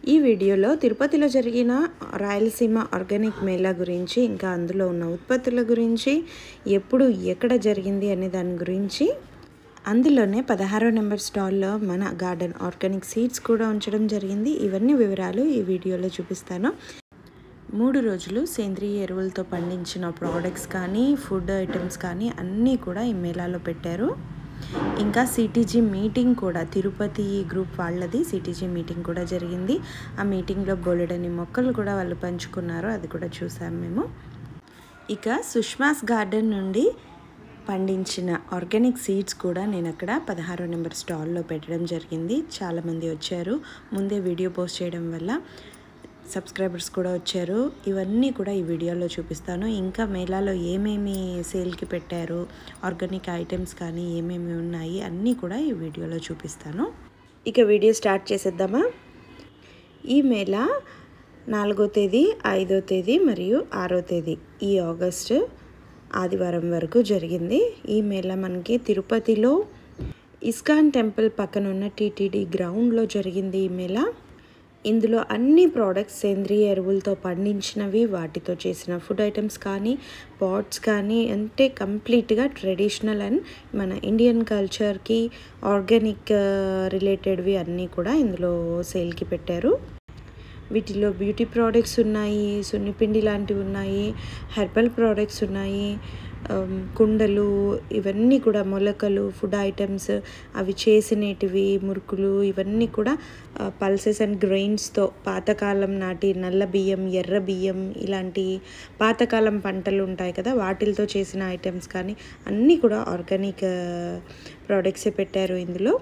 ఈ వీడియోలో తిరుపతిలో జరిగిన రాయలసీమ ఆర్గానిక్ మేళా గురించి ఇంకా అందులో ఉన్న ఉత్పత్తుల గురించి ఎప్పుడు ఎక్కడ జరిగింది అనే దాని గురించి అందులోనే పదహారో నెంబర్ స్టాల్లో మన గార్డెన్ ఆర్గానిక్ సీడ్స్ కూడా ఉంచడం జరిగింది ఇవన్నీ వివరాలు ఈ వీడియోలో చూపిస్తాను మూడు రోజులు సేంద్రియ ఎరువులతో పండించిన ప్రోడక్ట్స్ కానీ ఫుడ్ ఐటమ్స్ కానీ అన్నీ కూడా ఈ మేళాలో పెట్టారు ఇంకా సిటీజీ మీటింగ్ కూడా తిరుపతి గ్రూప్ వాళ్ళది సిటీజీ మీటింగ్ కూడా జరిగింది ఆ మీటింగ్లో బోలెడని మొక్కలు కూడా వాళ్ళు పంచుకున్నారు అది కూడా చూసాం మేము ఇక సుష్మాస్ గార్డెన్ నుండి పండించిన ఆర్గానిక్ సీడ్స్ కూడా నేను అక్కడ పదహారో నెంబర్ స్టాల్లో పెట్టడం జరిగింది చాలామంది వచ్చారు ముందే వీడియో పోస్ట్ చేయడం వల్ల సబ్స్క్రైబర్స్ కూడా వచ్చారు ఇవన్నీ కూడా ఈ వీడియోలో చూపిస్తాను ఇంకా మేళాలో ఏమేమి సేల్కి పెట్టారు ఆర్గానిక్ ఐటమ్స్ కానీ ఏమేమి ఉన్నాయి అన్నీ కూడా ఈ వీడియోలో చూపిస్తాను ఇక వీడియో స్టార్ట్ చేసేద్దామా ఈ మేళా నాలుగో తేదీ ఐదో తేదీ మరియు ఆరో తేదీ ఈ ఆగస్టు ఆదివారం వరకు జరిగింది ఈ మేళా మనకి తిరుపతిలో ఇస్కాన్ టెంపుల్ పక్కన ఉన్న టీటీడీ గ్రౌండ్లో జరిగింది ఈ మేళా ఇందులో అన్ని ప్రోడక్ట్స్ సేంద్రియ ఎరువులతో పండించినవి వాటితో చేసిన ఫుడ్ ఐటమ్స్ కానీ పాట్స్ కానీ అంటే కంప్లీట్గా ట్రెడిషనల్ అండ్ మన ఇండియన్ కల్చర్కి ఆర్గానిక్ రిలేటెడ్వి అన్నీ కూడా ఇందులో సేల్కి పెట్టారు వీటిలో బ్యూటీ ప్రోడక్ట్స్ ఉన్నాయి సున్నిపిండి లాంటివి ఉన్నాయి హెర్బల్ ప్రోడక్ట్స్ ఉన్నాయి కుండలు ఇవన్నీ కూడా మొలకలు ఫుడ్ ఐటమ్స్ అవి చేసినటివి మురుకులు ఇవన్నీ కూడా పల్సెస్ అండ్ గ్రెయిన్స్తో పాతకాలం నాటి నల్ల బియ్యం ఎర్ర బియ్యం ఇలాంటి పాతకాలం పంటలు ఉంటాయి కదా వాటిలతో చేసిన ఐటమ్స్ కానీ అన్నీ కూడా ఆర్గానిక్ ప్రోడక్ట్సే పెట్టారు ఇందులో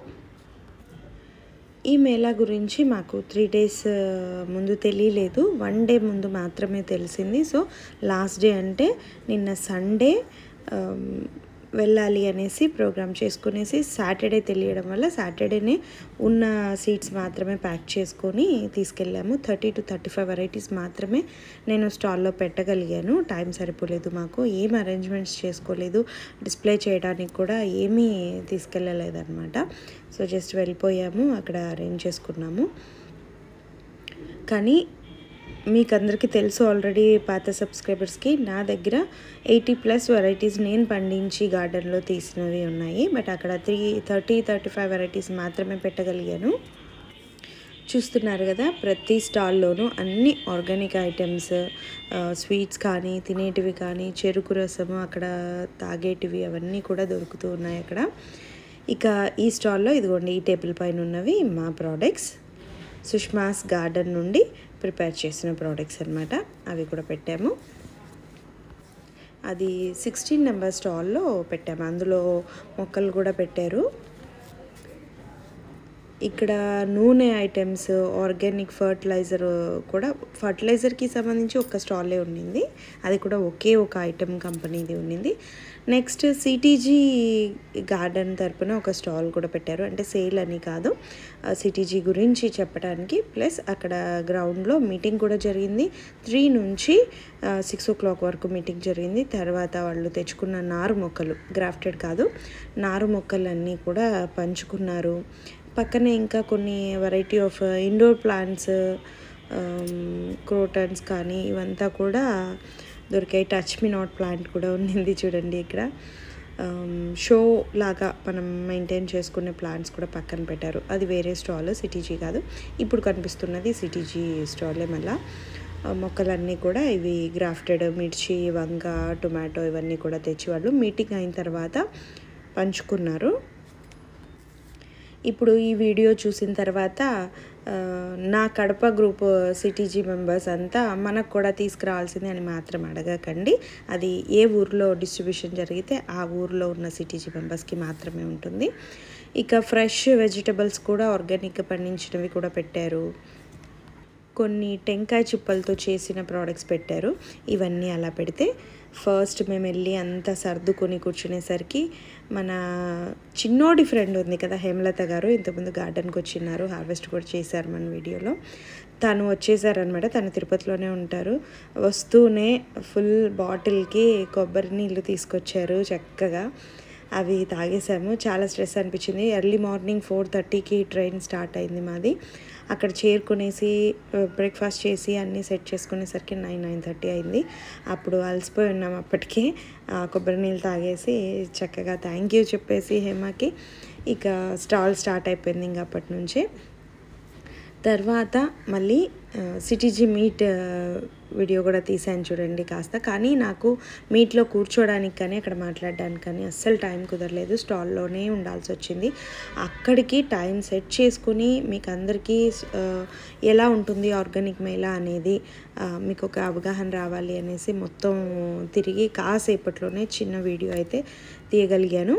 ఈ మేళా గురించి మాకు త్రీ డేస్ ముందు తెలియలేదు వన్ డే ముందు మాత్రమే తెలిసింది సో లాస్ట్ డే అంటే నిన్న సండే వెళ్ళాలి అనేసి ప్రోగ్రామ్ చేసుకునేసి సాటర్డే తెలియడం వల్ల సాటర్డేనే ఉన్న సీట్స్ మాత్రమే ప్యాక్ చేసుకొని తీసుకెళ్ళాము thirty two thirty five varieties మాత్రమే నేను స్టాల్లో పెట్టగలిగాను టైం సరిపోలేదు మాకు ఏం అరేంజ్మెంట్స్ చేసుకోలేదు డిస్ప్లే చేయడానికి కూడా ఏమీ తీసుకెళ్ళలేదన్నమాట సో జస్ట్ వెళ్ళిపోయాము అక్కడ అరేంజ్ చేసుకున్నాము కానీ మీకు అందరికీ తెలుసు ఆల్రెడీ పాత సబ్స్క్రైబర్స్కి నా దగ్గర ఎయిటీ ప్లస్ వెరైటీస్ నేను పండించి గార్డెన్లో తీసినవి ఉన్నాయి బట్ అక్కడ three thirty thirty five varieties మాత్రమే పెట్టగలిగాను చూస్తున్నారు కదా ప్రతి స్టాల్లోనూ అన్ని ఆర్గానిక్ ఐటమ్స్ స్వీట్స్ కానీ తినేటివి కానీ చెరుకు రసము అక్కడ తాగేటివి అవన్నీ కూడా దొరుకుతూ ఉన్నాయి అక్కడ ఇక ఈ స్టాల్లో ఇదిగోండి ఈ టేబుల్ పైన ఉన్నవి మా ప్రోడక్ట్స్ సుష్మాస్ గార్డెన్ నుండి ప్రిపేర్ చేసిన ప్రోడక్ట్స్ అనమాట అవి కూడా పెట్టాము అది సిక్స్టీన్ నెంబర్ స్టాల్లో పెట్టాము అందులో మొక్కలు కూడా పెట్టారు ఇక్కడ నూనె ఐటమ్స్ ఆర్గానిక్ ఫర్టిలైజర్ కూడా ఫర్టిలైజర్కి సంబంధించి ఒక స్టాలే ఉండింది అది కూడా ఒకే ఒక ఐటమ్ కంపెనీది ఉండింది నెక్స్ట్ సిటీజీ గార్డెన్ తరపున ఒక స్టాల్ కూడా పెట్టారు అంటే సేల్ అని కాదు సిటీజీ గురించి చెప్పడానికి ప్లస్ అక్కడ గ్రౌండ్లో మీటింగ్ కూడా జరిగింది త్రీ నుంచి సిక్స్ ఓ క్లాక్ వరకు మీటింగ్ జరిగింది తర్వాత వాళ్ళు తెచ్చుకున్న నారు మొక్కలు గ్రాఫ్టెడ్ కాదు నారు మొక్కలన్నీ కూడా పంచుకున్నారు పక్కనే ఇంకా కొన్ని variety of indoor plants crotons కానీ ఇవంతా కూడా దొరికాయి టచ్ మీ నాట్ ప్లాంట్ కూడా ఉన్నింది చూడండి ఇక్కడ షో లాగా మనం మెయింటైన్ చేసుకునే ప్లాంట్స్ కూడా పక్కన పెట్టారు అది వేరే స్టాల్ సిటీజీ కాదు ఇప్పుడు కనిపిస్తున్నది సిటీజీ స్టాలే మళ్ళా మొక్కలన్నీ కూడా ఇవి గ్రాఫ్టెడ్ మిర్చి వంగ టొమాటో ఇవన్నీ కూడా తెచ్చి వాళ్ళు మీటింగ్ అయిన తర్వాత పంచుకున్నారు ఇప్పుడు ఈ వీడియో చూసిన తర్వాత నా కడప గ్రూప్ సిటీజీ మెంబర్స్ అంతా మనకు కూడా తీసుకురావాల్సింది అని మాత్రం అడగకండి అది ఏ ఊర్లో డిస్ట్రిబ్యూషన్ జరిగితే ఆ ఊర్లో ఉన్న సిటీజీ మెంబర్స్కి మాత్రమే ఉంటుంది ఇక ఫ్రెష్ వెజిటబుల్స్ కూడా ఆర్గానిక్ పండించినవి కూడా పెట్టారు కొన్ని టెంకాయ చిప్పలతో చేసిన ప్రోడక్ట్స్ పెట్టారు ఇవన్నీ అలా పెడితే ఫస్ట్ మేము వెళ్ళి అంతా సర్దుకొని కూర్చునేసరికి మన చిన్నోడి ఫ్రెండ్ ఉంది కదా హేమలత గారు ఇంతకుముందు గార్డెన్కి వచ్చినారు హార్వెస్ట్ కూడా చేశారు మన వీడియోలో తను వచ్చేసారనమాట తను తిరుపతిలోనే ఉంటారు వస్తూనే ఫుల్ బాటిల్కి కొబ్బరి నీళ్ళు తీసుకొచ్చారు చక్కగా అవి తాగేసాము చాలా స్ట్రెస్ అనిపించింది ఎర్లీ మార్నింగ్ ఫోర్ థర్టీకి ట్రైన్ స్టార్ట్ అయింది మాది అక్కడ చేరుకునేసి బ్రేక్ఫాస్ట్ చేసి అన్నీ సెట్ చేసుకునేసరికి నైన్ నైన్ థర్టీ అయింది అప్పుడు అలసిపోయి ఉన్నాం అప్పటికే ఆ కొబ్బరి నీళ్ళు తాగేసి చక్కగా థ్యాంక్ యూ చెప్పేసి హేమకి ఇక స్టాల్ స్టార్ట్ అయిపోయింది ఇంకా అప్పటి నుంచి తర్వాత మళ్ళీ సిటీజీ మీట్ వీడియో కూడా తీసాను చూడండి కాస్త కానీ నాకు మీట్లో కూర్చోడానికి కానీ అక్కడ మాట్లాడడానికి కానీ అస్సలు టైం కుదరలేదు స్టాల్లోనే ఉండాల్సి వచ్చింది అక్కడికి టైం సెట్ చేసుకుని మీకు అందరికీ ఆ, ఎలా ఉంటుంది ఆర్గానిక్ మేళా అనేది ఆ, మీకు ఒక అవగాహన రావాలి అనేసి మొత్తం తిరిగి కాసేపట్లోనే చిన్న వీడియో అయితే తీయగలిగాను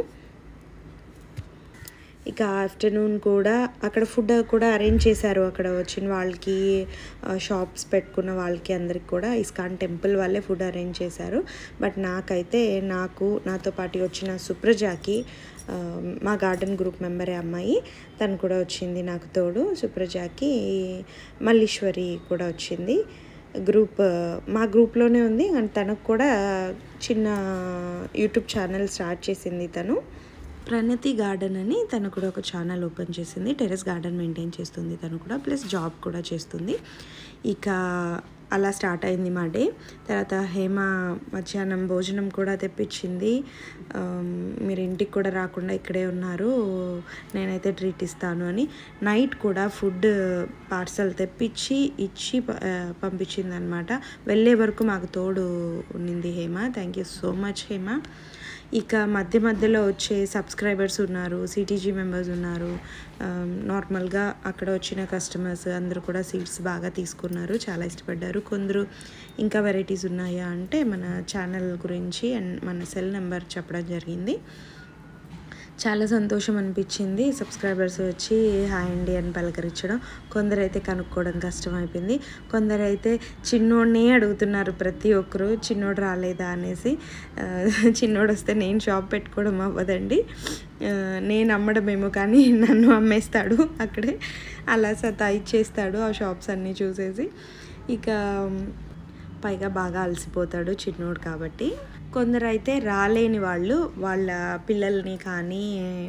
ఇక ఆఫ్టర్నూన్ కూడా అక్కడ ఫుడ్ కూడా అరేంజ్ చేశారు అక్కడ వచ్చిన వాళ్ళకి ఆ, షాప్స్ పెట్టుకున్న వాళ్ళకి అందరికి కూడా ఇస్కాన్ టెంపుల్ వాళ్ళే ఫుడ్ అరేంజ్ చేశారు బట్ నాకైతే నాకు నాతో పాటు వచ్చిన సుప్రజాకి ఆ, మా గార్డెన్ గ్రూప్ మెంబరే అమ్మాయి తను కూడా వచ్చింది నాకు తోడు సుప్రజాకి మల్లీశ్వరి కూడా వచ్చింది గ్రూప్ మా గ్రూప్లోనే ఉంది అండ్ తనకు కూడా చిన్న యూట్యూబ్ ఛానల్ స్టార్ట్ చేసింది తను ప్రణతి గార్డెన్ అని తను కూడా ఒక ఛానల్ ఓపెన్ చేసింది టెరెస్ గార్డెన్ మెయింటైన్ చేస్తుంది తను కూడా ప్లస్ జాబ్ కూడా చేస్తుంది ఇక అలా స్టార్ట్ అయింది మా డే తర్వాత హేమ మధ్యాహ్నం భోజనం కూడా తెప్పించింది ఆమ్, మీరు ఇంటికి కూడా రాకుండా ఇక్కడే ఉన్నారు నేనైతే ట్రీట్ ఇస్తాను అని నైట్ కూడా ఫుడ్ పార్సల్ తెప్పించి ఇచ్చి ప- ఆ, పంపించింది అనమాట వెళ్ళే వరకు మాకు తోడు ఉన్నింది Hema thank you so much Hema ఇక మధ్య మధ్యలో వచ్చే సబ్స్క్రైబర్స్ ఉన్నారు సిటీజీ మెంబర్స్ ఉన్నారు ఆమ్, నార్మల్గా అక్కడ వచ్చిన కస్టమర్స్ అందరూ కూడా సీట్స్ బాగా తీసుకున్నారు చాలా ఇష్టపడ్డారు కొందరు ఇంకా వెరైటీస్ ఉన్నాయా అంటే మన ఛానల్ గురించి అండ్ మన సెల్ నెంబర్ చెప్పడం జరిగింది చాలా సంతోషం అనిపించింది సబ్స్క్రైబర్స్ వచ్చి హాయ్ అండి అని పలకరించడం కొందరైతే కనుక్కోవడం కష్టమైపోయింది కొందరైతే చిన్నోడినే అడుగుతున్నారు ప్రతి ఒక్కరు చిన్నోడు రాలేదా అనేసి ఆ, చిన్నోడు వస్తే నేను షాప్ పెట్టుకోవడం అవ్వదండి ఆ, నేను అమ్మడమేమో కానీ నన్ను అమ్మేస్తాడు అక్కడే అలా సతాయిచ్చేస్తాడు ఆ షాప్స్ అన్నీ చూసేసి ఇక పైగా బాగా అలసిపోతాడు చిన్నోడు కాబట్టి కొందరైతే రాలేని వాళ్ళు వాళ్ళ పిల్లల్ని కానీ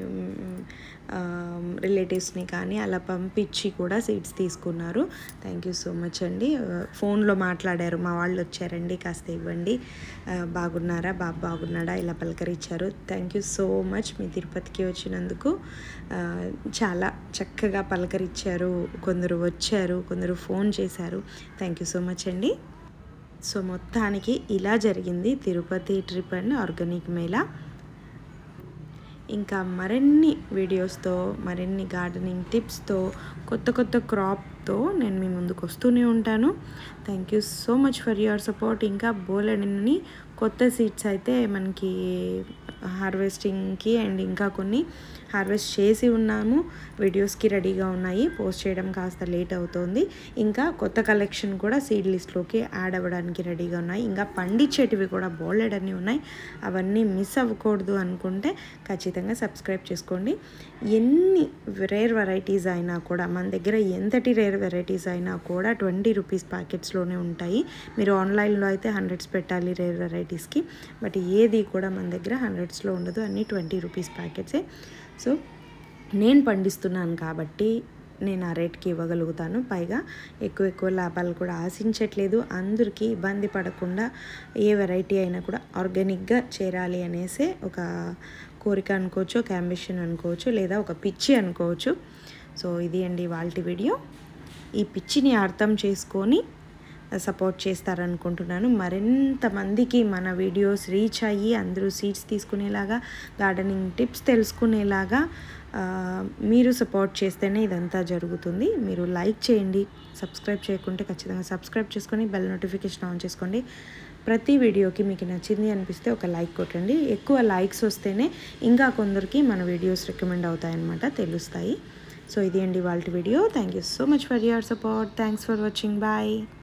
రిలేటివ్స్ని కానీ అలా పంపించి కూడా సీట్స్ తీసుకున్నారు థ్యాంక్ యూ సో మచ్ అండి ఫోన్లో మాట్లాడారు మా వాళ్ళు వచ్చారండి కాస్త ఇవ్వండి ఆ, బాగున్నారా బాబు బాగున్నాడా ఇలా పలకరించారు థ్యాంక్ యూ సో మచ్ మీ తిరుపతికి వచ్చినందుకు ఆ, చాలా చక్కగా పలకరించారు కొందరు వచ్చారు కొందరు ఫోన్ చేశారు థ్యాంక్ యూ సో మచ్ అండి సో మొత్తానికి ఇలా జరిగింది Tirupati trip and organic mela ఇంకా మరిన్ని వీడియోస్తో మరిన్ని గార్డెనింగ్ టిప్స్తో కొత్త కొత్త క్రాప్తో నేను మీ ముందుకు వస్తూనే ఉంటాను thank you so much for your support ఇంకా బోలెడని కొత్త సీడ్స్ అయితే మనకి హార్వెస్టింగ్కి అండ్ ఇంకా కొన్ని హార్వెస్ట్ చేసి ఉన్నాము వీడియోస్కి రెడీగా ఉన్నాయి పోస్ట్ చేయడం కాస్త లేట్ అవుతుంది ఇంకా కొత్త కలెక్షన్ కూడా సీడ్ లిస్ట్లోకి యాడ్ అవ్వడానికి రెడీగా ఉన్నాయి ఇంకా పండించేటివి కూడా బోల్డెడ్ అన్నీ ఉన్నాయి అవన్నీ మిస్ అవ్వకూడదు అనుకుంటే ఖచ్చితంగా సబ్స్క్రైబ్ చేసుకోండి ఎన్ని రేర్ వెరైటీస్ అయినా కూడా మన దగ్గర ఎంతటి రేర్ వెరైటీస్ అయినా కూడా ట్వంటీ రూపీస్ ప్యాకెట్స్లోనే ఉంటాయి మీరు ఆన్లైన్లో అయితే హండ్రెడ్స్ పెట్టాలి రేర్ వెరైటీస్కి బట్ ఏది కూడా మన దగ్గర హండ్రెడ్స్లో ఉండదు అన్నీ ట్వంటీ రూపీస్ ప్యాకెట్సే సో నేను పండిస్తున్నాను కాబట్టి నేను ఆ రేట్కి ఇవ్వగలుగుతాను పైగా ఎక్కువ ఎక్కువ లాభాలు కూడా ఆశించట్లేదు అందరికీ ఇబ్బంది పడకుండా ఏ వెరైటీ అయినా కూడా ఆర్గానిక్గా చేరాలి అనేసి ఒక కోరిక అనుకోవచ్చు ఒక అంబిషన్ అనుకోవచ్చు లేదా ఒక పిచ్చి అనుకోవచ్చు సో ఇది అండి వాళ్ళ వీడియో ఈ పిచ్చిని అర్థం చేసుకొని సపోర్ట్ చేస్తారనుకుంటున్నాను మరింత మందికి మన వీడియోస్ రీచ్ అయ్యి అందరూ సీట్స్ తీసుకునేలాగా గార్డెనింగ్ టిప్స్ తెలుసుకునేలాగా ఆ, మీరు సపోర్ట్ చేస్తేనే ఇదంతా జరుగుతుంది మీరు లైక్ చేయండి సబ్స్క్రైబ్ చేయకుంటే ఖచ్చితంగా సబ్స్క్రైబ్ చేసుకొని బెల్ నోటిఫికేషన్ ఆన్ చేసుకోండి ప్రతి వీడియోకి మీకు నచ్చింది అనిపిస్తే ఒక లైక్ కొట్టండి ఎక్కువ లైక్స్ వస్తేనే ఇంకా కొందరికి మన వీడియోస్ రికమెండ్ అవుతాయన్నమాట తెలుస్తాయి సో ఇది అండి వాళ్ళ video thank you so much for your support thanks for watching bye